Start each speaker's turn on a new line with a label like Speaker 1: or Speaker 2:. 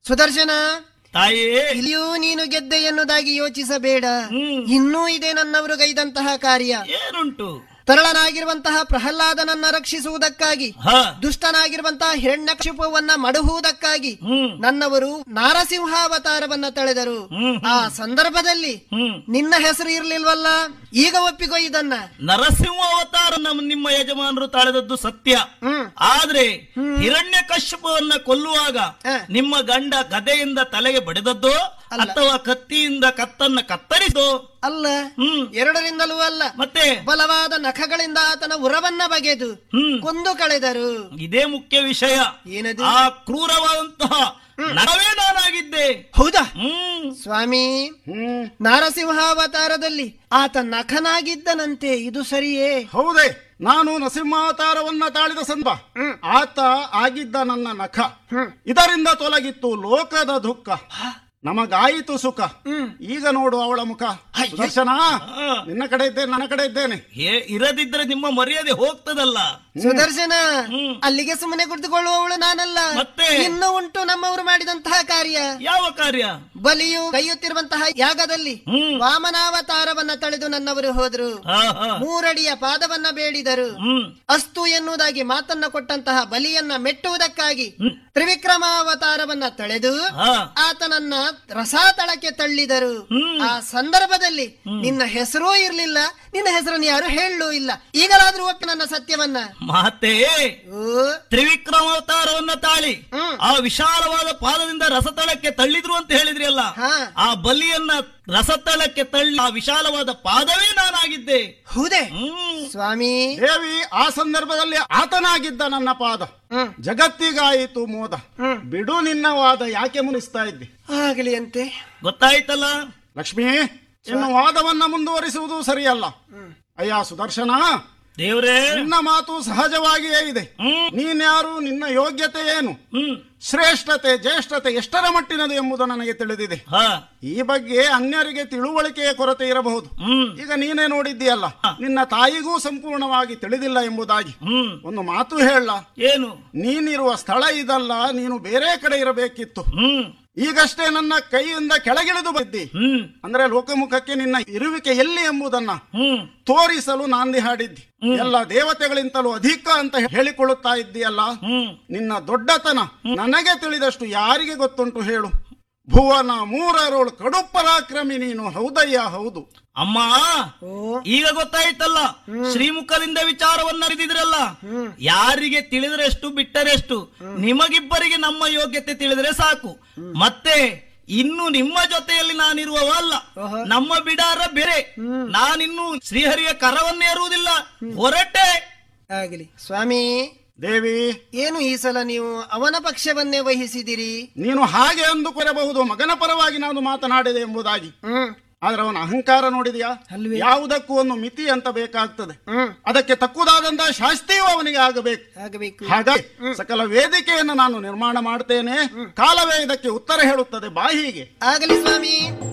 Speaker 1: ಸುದರ್ಶನ
Speaker 2: ತಾಯೇ
Speaker 1: ಇಲ್ಲಿಯೂ ನೀನು ಗೆದ್ದೆ ಎನ್ನುವುದಾಗಿ ಯೋಚಿಸಬೇಡ
Speaker 2: ಹ್ಮ್.
Speaker 1: ಇನ್ನೂ ಇದೆ ನನ್ನವರು ಗೈದಂತಹ ಕಾರ್ಯ
Speaker 2: ಏನುಂಟು
Speaker 1: ತರಳನಾಗಿರುವಂತಹ ಪ್ರಹ್ಲಾದನನ್ನ ರಕ್ಷಿಸುವುದಕ್ಕಾಗಿ
Speaker 2: ಹ
Speaker 1: ದುಷ್ಟನಾಗಿರುವಂತಹ ಹಿರಣ್ಯಕ್ಷಿಪವನ್ನ ಮಡಹುವುದಕ್ಕಾಗಿ
Speaker 2: ಹ್ಮ್
Speaker 1: ನನ್ನವರು ನಾರಸಿಂಹಾವತಾರವನ್ನ ತಳೆದರು
Speaker 2: ಹ್ಮ್,
Speaker 1: ಆ ಸಂದರ್ಭದಲ್ಲಿ
Speaker 2: ಹ್ಮ್
Speaker 1: ನಿನ್ನ ಹೆಸರು ಇರ್ಲಿಲ್ವಲ್ಲ ಈಗ ಒಪ್ಪಿಕೋ ಇದನ್ನ
Speaker 2: ನರಸಿಂಹ ಅವತಾರ ನಮ್ಮ ನಿಮ್ಮ ಯಜಮಾನರು ತಾಳೆದದ್ದು ಸತ್ಯ
Speaker 1: ಹ್ಮ್
Speaker 2: ಆದ್ರೆ ಹಿರಣ್ಯ ಕಶ್ಯಪವನ್ನ ಕೊಲ್ಲುವಾಗ
Speaker 1: ಹ.
Speaker 2: ನಿಮ್ಮ ಗಂಡ ಗದೆಯಿಂದ ತಲೆಗೆ ಬಡಿದದ್ದೋ
Speaker 1: ಅಲ್ಲ.
Speaker 2: ಅಥವಾ ಕತ್ತಿಯಿಂದ ಕತ್ತನ್ನ ಕತ್ತರಿಸೋ
Speaker 1: ಅಲ್ಲ
Speaker 2: ಹ್ಮ್
Speaker 1: ಎರಡರಿಂದಲೂ ಅಲ್ಲ
Speaker 2: ಮತ್ತೆ
Speaker 1: ಬಲವಾದ ನಖಗಳಿಂದ ಆತನ ಉರವನ್ನ ಬಗೆದು
Speaker 2: ಹ್ಮ್
Speaker 1: ಕೊಂದು ಕಳೆದರು
Speaker 2: ಇದೇ ಮುಖ್ಯ ವಿಷಯ
Speaker 1: ಏನದು
Speaker 2: ಆ ಕ್ರೂರವಾದಂತಹ ನರವೇ ನಾನಾಗಿದ್ದೆ
Speaker 1: ಹೌದಾ
Speaker 2: ಹ್ಮ್
Speaker 1: ಸ್ವಾಮಿ
Speaker 3: ಹ್ಮ್
Speaker 1: ನಾರಸಿಂಹಾವತಾರದಲ್ಲಿ ಆತ ನಖನಾಗಿದ್ದನಂತೆ ಇದು ಸರಿಯೇ
Speaker 3: ಹೌದೇ ನಾನು ನರಸಿಂಹಾವತಾರವನ್ನ ತಾಳಿದ ಸಂದ
Speaker 1: ಹ್ಮ್.
Speaker 3: ಆತ ಆಗಿದ್ದ ನನ್ನ ನಖ
Speaker 1: ಹ್ಮ್.
Speaker 3: ಇದರಿಂದ ತೊಲಗಿತ್ತು ಲೋಕದ ದುಃಖ ನಮಗಾಯಿತು ಸುಖ
Speaker 1: ಹ್ಮ್.
Speaker 3: ಈಗ ನೋಡು ಅವಳ ಮುಖ
Speaker 1: ಅಯ್ಯ.
Speaker 3: ಸುದರ್ಶನ
Speaker 2: ಹಾ.
Speaker 3: ನಿನ್ನ ಕಡೆ ಇದ್ದೇನೆ ನನ್ನ ಕಡೆ ಇದ್ದೇನೆ
Speaker 2: ಹೇ- ಇರದಿದ್ರೆ ನಿಮ್ಮ ಮರ್ಯಾದೆ ಹೋಗ್ತದಲ್ಲ
Speaker 1: ಸುದರ್ಶನ
Speaker 2: ಹ್ಮ್.
Speaker 1: ಅಲ್ಲಿಗೆ ಸುಮ್ಮನೆ ಕುಳಿತುಕೊಳ್ಳುವವಳು ನಾನಲ್ಲ
Speaker 2: ಮತ್ತೆ?
Speaker 1: ಇನ್ನು ಉಂಟು ನಮ್ಮವರು ಮಾಡಿದಂತಹ ಕಾರ್ಯ
Speaker 2: ಯಾವ ಕಾರ್ಯ
Speaker 1: ಬಲಿಯು ಕೈಯುತ್ತಿರುವಂತಹ ಯಾಗದಲ್ಲಿ
Speaker 2: ಹ್ಮ್.
Speaker 1: ವಾಮನಾವತಾರವನ್ನ ತಳೆದು ನನ್ನವರು ಹೋದ್ರು
Speaker 2: ಹಾ ಹಾ
Speaker 1: ಮೂರಡಿಯ ಪಾದವನ್ನ ಬೇಡಿದರು
Speaker 2: ಹ್ಮ್
Speaker 1: ಅಸ್ತು ಎನ್ನುವುದಾಗಿ ಮಾತನ್ನ ಕೊಟ್ಟಂತಹ ಬಲಿಯನ್ನ ಮೆಟ್ಟುವುದಕ್ಕಾಗಿ
Speaker 2: ಹ್ಮ್.
Speaker 1: ತ್ರಿವಿಕ್ರಮಾವತಾರವನ್ನ ತಳೆದು
Speaker 2: ಹಾ
Speaker 1: ಆತನನ್ನ ರಸಾತಳಕ್ಕೆ ತಳ್ಳಿದರು
Speaker 2: ಹ್ಮ್.
Speaker 1: ಆ ಸಂದರ್ಭದಲ್ಲಿ ನಿನ್ನ ಹೆಸರೂ ಇರ್ಲಿಲ್ಲ ನಿನ್ನ ಹೆಸರನ್ನು ಯಾರು ಹೇಳಲೂ ಇಲ್ಲ ಈಗಲಾದ್ರೂ ಒಪ್ಪಿ ನನ್ನ ಸತ್ಯವನ್ನ
Speaker 2: ಮಾತೇ
Speaker 1: ಓ
Speaker 2: ತ್ರಿವಿಕ್ರಮಾವತಾರವನ್ನ ತಾಳಿ
Speaker 1: ಹ್ಮ್.
Speaker 2: ಆ ವಿಶಾಲವಾದ ಪಾದದಿಂದ ರಸತಳಕ್ಕೆ ತಳ್ಳಿದ್ರು ಅಂತ ಹೇಳಿದ್ರಿ ಅಲ್ಲ
Speaker 1: ಹಾ
Speaker 2: ಆ ಬಲಿಯನ್ನ ರಸತಳಕ್ಕೆ ತಳ್ಳಿ ಆ ವಿಶಾಲವಾದ ಪಾದವೇ ನಾನಾಗಿದ್ದೆ
Speaker 1: ಹೌದೇ
Speaker 2: ಹ್ಮ್
Speaker 1: ಸ್ವಾಮಿ
Speaker 3: ದೇವಿ ಆ ಸಂದರ್ಭದಲ್ಲಿ ಆತನಾಗಿದ್ದ ನನ್ನ ಪಾದ
Speaker 1: ಹ್ಮ್
Speaker 3: ಜಗತ್ತಿಗಾಯಿತು ಮೋದ
Speaker 1: ಹ್ಮ್.
Speaker 3: ಬಿಡು ನಿನ್ನ ವಾದ ಯಾಕೆ ಮುನಿಸ್ತಾ ಇದ್ದಿ
Speaker 1: ಆಗಲಿ ಅಂತೆ
Speaker 2: ಗೊತ್ತಾಯ್ತಲ್ಲ
Speaker 3: ಲಕ್ಷ್ಮಿ ಇನ್ನು ವಾದವನ್ನ ಮುಂದುವರಿಸುವುದು ಸರಿಯಲ್ಲ ಅಯ್ಯ ಸುದರ್ಶನ
Speaker 2: ದೇವ್ರೇ
Speaker 3: ನಿನ್ನ ಮಾತು ಸಹಜವಾಗಿಯೇ ಇದೆ
Speaker 2: ಹ್ಮ್
Speaker 3: ನೀನ್ಯಾರು ನಿನ್ನ ಯೋಗ್ಯತೆ ಏನು
Speaker 2: ಹ್ಮ್
Speaker 3: ಶ್ರೇಷ್ಠತೆ ಜ್ಯೇಷ್ಠತೆ ಎಷ್ಟರ ಮಟ್ಟಿನದು ಎಂಬುದು ನನಗೆ ತಿಳಿದಿದೆ
Speaker 2: ಹಾ
Speaker 3: ಈ ಬಗ್ಗೆ ಅನ್ಯರಿಗೆ ತಿಳುವಳಿಕೆಯ ಕೊರತೆ ಇರಬಹುದು
Speaker 2: ಹ್ಮ್
Speaker 3: ಈಗ ನೀನೇ ನೋಡಿದ್ದೀಯಲ್ಲ ನಿನ್ನ ತಾಯಿಗೂ ಸಂಪೂರ್ಣವಾಗಿ ತಿಳಿದಿಲ್ಲ ಎಂಬುದಾಗಿ
Speaker 2: ಹ್ಮ್
Speaker 3: ಒಂದು ಮಾತು ಹೇಳ
Speaker 2: ಏನು
Speaker 3: ನೀನಿರುವ ಸ್ಥಳ ಇದಲ್ಲ ನೀನು ಬೇರೆ ಕಡೆ ಇರಬೇಕಿತ್ತು
Speaker 2: ಹ್ಮ್
Speaker 3: ಈಗಷ್ಟೇ ನನ್ನ ಕೈಯಿಂದ ಕೆಳಗಿಳಿದು ಬಂದಿ
Speaker 2: ಹ್ಮ್
Speaker 3: ಅಂದ್ರೆ ಲೋಕಮುಖಕ್ಕೆ ನಿನ್ನ ಇರುವಿಕೆ ಎಲ್ಲಿ ಎಂಬುದನ್ನ
Speaker 2: ಹ್ಮ್
Speaker 3: ತೋರಿಸಲು ನಾಂದಿ ಹಾಡಿದ್ದಿ ಎಲ್ಲ ದೇವತೆಗಳಿಂತಲೂ ಅಧಿಕ ಅಂತ ಹೇಳಿಕೊಳ್ಳುತ್ತಾ ಇದ್ದೀಯಲ್ಲ
Speaker 2: ಹ್ಮ್
Speaker 3: ನಿನ್ನ ದೊಡ್ಡತನ ನನಗೆ ತಿಳಿದಷ್ಟು ಯಾರಿಗೆ ಗೊತ್ತುಂಟು ಹೇಳು ಭುವನ ಮೂರರೋಳು ಕಡು ಪರಾಕ್ರಮಿ ನೀನು ಹೌದಯ್ಯ ಹೌದು
Speaker 2: ಅಮ್ಮ
Speaker 1: ಓ
Speaker 2: ಈಗ ಗೊತ್ತಾಯ್ತಲ್ಲ ಶ್ರೀಮುಖದಿಂದ ವಿಚಾರವನ್ನ ಅರಿದಿದ್ರಲ್ಲ ಯಾರಿಗೆ ತಿಳಿದ್ರೆಷ್ಟು ಬಿಟ್ಟರೆಷ್ಟು ನಿಮಗಿಬ್ಬರಿಗೆ ನಮ್ಮ ಯೋಗ್ಯತೆ ತಿಳಿದ್ರೆ ಸಾಕು ಮತ್ತೆ ಇನ್ನು ನಿಮ್ಮ ಜೊತೆಯಲ್ಲಿ ನಾನಿರುವವ ಅಲ್ಲ ನಮ್ಮ ಬಿಡಾರ ಬೇರೆ ನಾನಿನ್ನು ಶ್ರೀಹರಿಯ ಕರವನ್ನೇರುವುದಿಲ್ಲ ಹೊರಟೆ
Speaker 1: ಆಗಲಿ ಸ್ವಾಮಿ
Speaker 3: ದೇವಿ
Speaker 1: ಏನು ಈ ಸಲ ನೀವು ಅವನ ಪಕ್ಷವನ್ನೇ ವಹಿಸಿದಿರಿ
Speaker 3: ನೀನು ಹಾಗೆ ಅಂದುಕೊರಬಹುದು ಮಗನ ಪರವಾಗಿ ನಾನು ಮಾತನಾಡಿದೆ ಎಂಬುದಾಗಿ
Speaker 1: ಹ್ಮ್
Speaker 3: ಆದ್ರೆ ಅವನ ಅಹಂಕಾರ ನೋಡಿದ್ಯಾ
Speaker 1: ಅಲ್ವೇ?
Speaker 3: ಯಾವುದಕ್ಕೂ ಒಂದು ಮಿತಿ ಅಂತ ಬೇಕಾಗ್ತದೆ
Speaker 1: ಹ್ಮ್
Speaker 3: ಅದಕ್ಕೆ ತಕ್ಕುದಾದಂತಹ ಶಾಸ್ತಿಯೂ ಅವನಿಗೆ ಆಗಬೇಕು
Speaker 1: ಆಗಬೇಕು
Speaker 3: ಹಾಗಾಗಿ ಸಕಲ ವೇದಿಕೆಯನ್ನು ನಾನು ನಿರ್ಮಾಣ ಮಾಡ್ತೇನೆ ಕಾಲವೇ ಇದಕ್ಕೆ ಉತ್ತರ ಹೇಳುತ್ತದೆ ಬಾ ಹೀಗೆ
Speaker 1: ಆಗಲಿ ಸ್ವಾಮಿ